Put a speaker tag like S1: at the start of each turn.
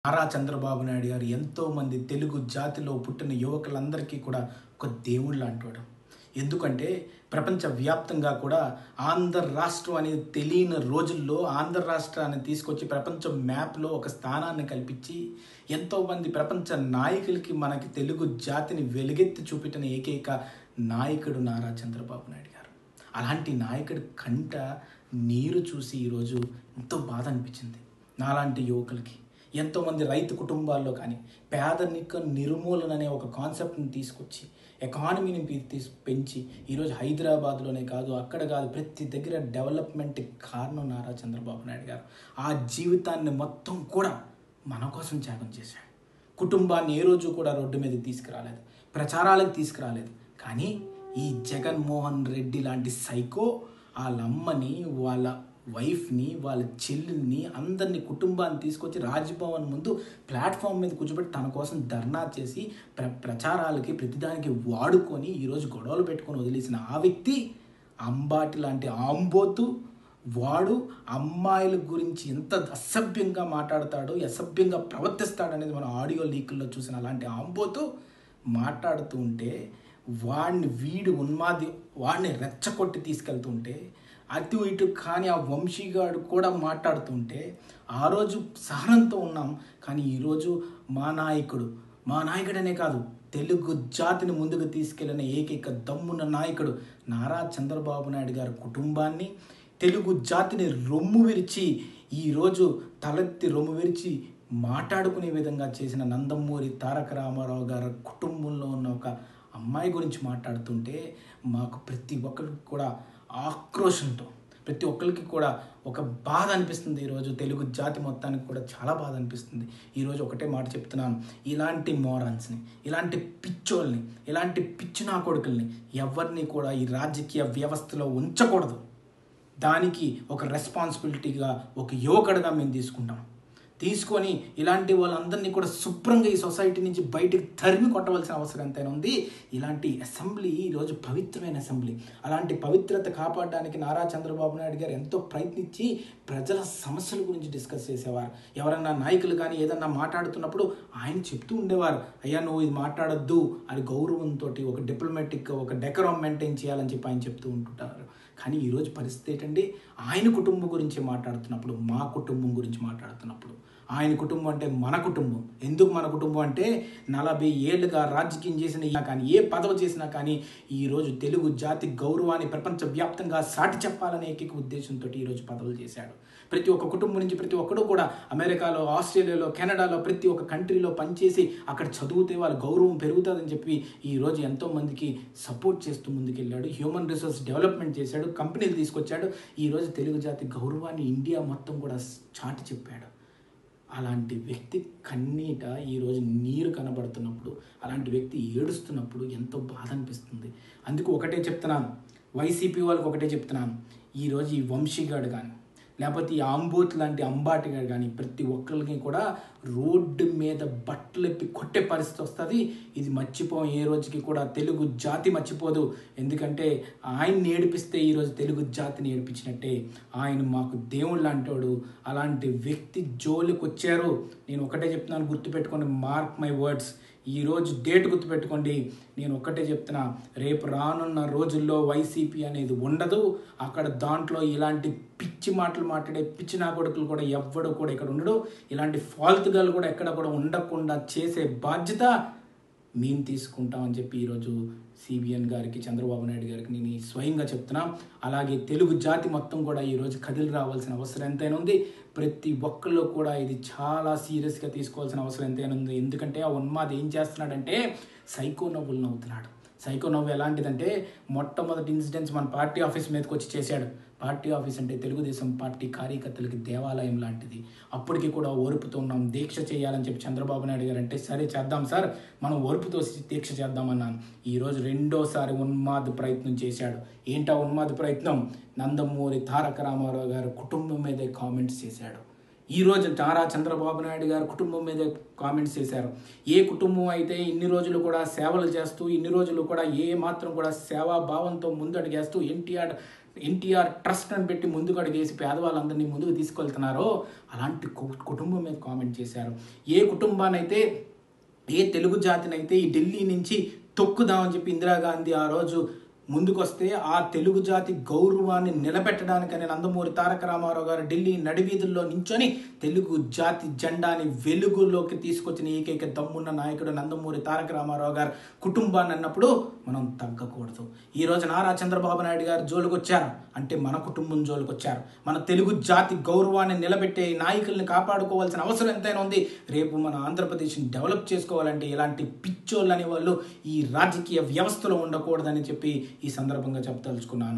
S1: నారా చంద్రబాబు నాయుడు గారు ఎంతో మంది తెలుగు జాతిలో పుట్టిన యువకులందరికీ కూడా ఒక దేవుడు లాంటివాడు ఎందుకంటే ప్రపంచ వ్యాప్తంగా కూడా ఆంధ్ర రాష్ట్రం అనేది తెలియని రోజుల్లో ఆంధ్ర రాష్ట్రాన్ని తీసుకొచ్చి ప్రపంచ మ్యాప్లో ఒక స్థానాన్ని కల్పించి ఎంతోమంది ప్రపంచ నాయకులకి మనకి తెలుగు జాతిని వెలుగెత్తి చూపెట్టిన ఏకైక నాయకుడు నారా చంద్రబాబు నాయుడు గారు అలాంటి నాయకుడి కంట నీరు చూసి ఈరోజు ఎంతో బాధ అనిపించింది నాలాంటి యువకులకి ఎంతోమంది రైతు కుటుంబాల్లో కానీ పేదరిక నిర్మూలన అనే ఒక కాన్సెప్ట్ని తీసుకొచ్చి ఎకానమీని పీ- తీసు పెంచి ఈరోజు హైదరాబాద్లోనే కాదు అక్కడ కాదు ప్రతి దగ్గర డెవలప్మెంట్ కారణం నారా చంద్రబాబు నాయుడు గారు ఆ జీవితాన్ని మొత్తం కూడా మన కోసం త్యాగం చేశాడు కుటుంబాన్ని ఏ రోజు కూడా రోడ్డు మీద తీసుకురాలేదు ప్రచారాలకు తీసుకురాలేదు కానీ ఈ జగన్మోహన్ రెడ్డి లాంటి సైకో వాళ్ళ అమ్మని వాళ్ళ వైఫ్ని వాళ్ళ చెల్లిని అందరినీ కుటుంబాన్ని తీసుకొచ్చి రాజ్భవన్ ముందు ప్లాట్ఫామ్ మీద కూర్చోబెట్టి తన కోసం ధర్నా చేసి ప్ర ప్రచారాలకి ప్రతిదానికి వాడుకొని ఈరోజు గొడవలు పెట్టుకొని వదిలేసిన ఆ వ్యక్తి అంబాటి లాంటి ఆంబోతు వాడు అమ్మాయిల గురించి ఎంత అసభ్యంగా మాట్లాడతాడో అసభ్యంగా ప్రవర్తిస్తాడు అనేది మనం ఆడియో లీకుల్లో చూసిన అలాంటి ఆంబోతు మాట్లాడుతూ ఉంటే వాడిని వీడు ఉన్మాది వాడిని రెచ్చగొట్టి తీసుకెళ్తుంటే అటు ఇటు కానీ ఆ వంశీగాడు కూడా మాట్లాడుతుంటే ఆ రోజు సహనంతో ఉన్నాం కానీ ఈరోజు మా నాయకుడు మా నాయకుడనే కాదు తెలుగు జాతిని ముందుకు తీసుకెళ్లిన ఏకైక దమ్మున్న నాయకుడు నారా చంద్రబాబు నాయుడు గారి కుటుంబాన్ని తెలుగు జాతిని రొమ్ము విరిచి ఈరోజు తలెత్తి రొమ్ము విరిచి మాట్లాడుకునే విధంగా చేసిన నందమూరి తారక రామారావు గారి కుటుంబంలో ఉన్న ఒక అమ్మాయి గురించి మాట్లాడుతుంటే మాకు ప్రతి ఒక్కరికి కూడా ఆక్రోషంతో ప్రతి ఒక్కరికి కూడా ఒక బాధ అనిపిస్తుంది ఈరోజు తెలుగు జాతి మొత్తానికి కూడా చాలా బాధ అనిపిస్తుంది ఈరోజు ఒకటే మాట చెప్తున్నాను ఇలాంటి మోరాన్స్ని ఇలాంటి పిచ్చోల్ని ఇలాంటి పిచ్చి నా కొడుకుల్ని ఎవరిని కూడా ఈ రాజకీయ వ్యవస్థలో ఉంచకూడదు దానికి ఒక రెస్పాన్సిబిలిటీగా ఒక యువకుడిగా మేము తీసుకుంటాం తీసుకొని ఇలాంటి వాళ్ళందరినీ కూడా శుభ్రంగా ఈ సొసైటీ నుంచి బయటికి తరిమి కొట్టవలసిన అవసరం ఎంతైనా ఉంది ఇలాంటి అసెంబ్లీ ఈరోజు పవిత్రమైన అసెంబ్లీ అలాంటి పవిత్రత కాపాడడానికి నారా చంద్రబాబు నాయుడు గారు ఎంతో ప్రయత్నించి ప్రజల సమస్యల గురించి డిస్కస్ చేసేవారు ఎవరన్నా నాయకులు కానీ ఏదన్నా మాట్లాడుతున్నప్పుడు ఆయన చెప్తూ ఉండేవారు అయ్యా నువ్వు ఇది మాట్లాడొద్దు అని గౌరవంతో ఒక డిప్లొమాటిక్ ఒక డెకరం మెయింటైన్ చేయాలని చెప్పి ఆయన చెప్తూ ఉంటుంటారు కానీ ఈరోజు పరిస్థితి ఏంటంటే ఆయన కుటుంబం గురించి మాట్లాడుతున్నప్పుడు మా కుటుంబం గురించి మాట్లాడుతున్నప్పుడు ఆయన కుటుంబం అంటే మన కుటుంబం ఎందుకు మన కుటుంబం అంటే నలభై ఏళ్ళుగా రాజకీయం చేసిన కానీ ఏ పదవి చేసినా కానీ ఈరోజు తెలుగు జాతి గౌరవాన్ని ప్రపంచవ్యాప్తంగా సాటి చెప్పాలనే ఏకైక ఉద్దేశంతో ఈరోజు పదవులు చేశాడు ప్రతి ఒక్క కుటుంబం నుంచి ప్రతి ఒక్కడు కూడా అమెరికాలో ఆస్ట్రేలియాలో కెనడాలో ప్రతి ఒక్క కంట్రీలో పనిచేసి అక్కడ చదివితే వాళ్ళ గౌరవం పెరుగుతుందని చెప్పి ఈరోజు ఎంతో మందికి సపోర్ట్ చేస్తూ ముందుకెళ్ళాడు హ్యూమన్ రిసోర్స్ డెవలప్మెంట్ చేశాడు కంపెనీలు తీసుకొచ్చాడు ఈరోజు తెలుగు జాతి గౌరవాన్ని ఇండియా మొత్తం కూడా చాటి చెప్పాడు అలాంటి వ్యక్తి కన్నీట ఈరోజు నీరు కనబడుతున్నప్పుడు అలాంటి వ్యక్తి ఏడుస్తున్నప్పుడు ఎంతో బాధ అనిపిస్తుంది అందుకు ఒకటే చెప్తున్నాను వైసీపీ వాళ్ళకి ఒకటే చెప్తున్నాను ఈరోజు ఈ వంశీగాడు కానీ లేకపోతే ఈ ఆంబోత్ లాంటి అంబాటిగాడు కానీ ప్రతి ఒక్కరికి కూడా రోడ్డు మీద బట్టలు ఎప్పి కొట్టే పరిస్థితి వస్తుంది ఇది మర్చిపోం ఏ రోజుకి కూడా తెలుగు జాతి మర్చిపోదు ఎందుకంటే ఆయన్ని ఏడిపిస్తే ఈరోజు తెలుగు జాతిని ఏడిపించినట్టే ఆయన మాకు దేవుళ్ళు అంటాడు అలాంటి వ్యక్తి జోలికి వచ్చారు నేను ఒకటే చెప్తున్నాను గుర్తుపెట్టుకోండి మార్క్ మై వర్డ్స్ ఈరోజు డేట్ గుర్తుపెట్టుకోండి నేను ఒక్కటే చెప్తున్నా రేపు రానున్న రోజుల్లో వైసీపీ అనేది ఉండదు అక్కడ దాంట్లో ఇలాంటి పిచ్చి మాటలు మాట్లాడే పిచ్చి నా కొడుకులు కూడా ఎవ్వడు కూడా ఇక్కడ ఉండడు ఇలాంటి ఫాల్తుగాలు కూడా ఎక్కడ కూడా ఉండకుండా చేసే బాధ్యత మేము తీసుకుంటామని చెప్పి ఈరోజు సిబిఎన్ గారికి చంద్రబాబు నాయుడు గారికి నేను ఈ స్వయంగా చెప్తున్నా అలాగే తెలుగు జాతి మొత్తం కూడా ఈరోజు కదిలి రావాల్సిన అవసరం ఎంతైనా ఉంది ప్రతి ఒక్కళ్ళు కూడా ఇది చాలా సీరియస్గా తీసుకోవాల్సిన అవసరం ఎంతైనా ఉంది ఎందుకంటే ఆ ఉన్మాది ఏం చేస్తున్నాడంటే సైకో నవ్వులు నవ్వుతున్నాడు సైకో నవ్వు ఎలాంటిదంటే మొట్టమొదటి ఇన్సిడెంట్స్ మన పార్టీ ఆఫీస్ మీదకి వచ్చి చేశాడు పార్టీ ఆఫీస్ అంటే తెలుగుదేశం పార్టీ కార్యకర్తలకి దేవాలయం లాంటిది అప్పటికి కూడా ఓర్పుతో ఉన్నాం దీక్ష చేయాలని చెప్పి చంద్రబాబు నాయుడు గారు అంటే సరే చేద్దాం సార్ మనం ఓర్పుతో దీక్ష చేద్దామన్నాను ఈరోజు రెండోసారి ఉన్మాద ప్రయత్నం చేశాడు ఏంటా ఉన్మాద ప్రయత్నం నందమూరి తారక రామారావు గారు కుటుంబం మీదే కామెంట్స్ చేశాడు ఈ రోజు నారా చంద్రబాబు నాయుడు గారు కుటుంబం మీద కామెంట్స్ చేశారు ఏ కుటుంబం అయితే ఇన్ని రోజులు కూడా సేవలు చేస్తూ ఇన్ని రోజులు కూడా ఏ మాత్రం కూడా సేవా భావంతో ముందడుగేస్తూ ఎన్టీఆర్ ఎన్టీఆర్ ట్రస్ట్ అని పెట్టి ముందుకు అడిగేసి పేదవాళ్ళందరినీ ముందుకు తీసుకెళ్తున్నారో అలాంటి కు- కుటుంబం మీద కామెంట్ చేశారు ఏ కుటుంబానైతే ఏ తెలుగు జాతినైతే ఈ ఢిల్లీ నుంచి తొక్కుదామని చెప్పి ఇందిరాగాంధీ ఆ రోజు ముందుకొస్తే ఆ తెలుగు జాతి గౌరవాన్ని నిలబెట్టడానికని నందమూరి తారక రామారావు గారు ఢిల్లీ నడివీధుల్లో నించొని తెలుగు జాతి జెండాని వెలుగులోకి తీసుకొచ్చిన ఏకైక దమ్మున్న నాయకుడు నందమూరి తారక రామారావు గారు కుటుంబాన్ని అన్నప్పుడు మనం తగ్గకూడదు ఈ రోజు నారా చంద్రబాబు నాయుడు గారు జోలికి వచ్చారు అంటే మన కుటుంబం జోలికి వచ్చారు మన తెలుగు జాతి గౌరవాన్ని నిలబెట్టే నాయకుల్ని కాపాడుకోవాల్సిన అవసరం ఎంతైనా ఉంది రేపు మన ఆంధ్రప్రదేశ్ని డెవలప్ చేసుకోవాలంటే ఇలాంటి పిచ్చోళ్ళు అనే వాళ్ళు ఈ రాజకీయ వ్యవస్థలో ఉండకూడదని చెప్పి ఈ సందర్భంగా చెప్పదలుచుకున్నాను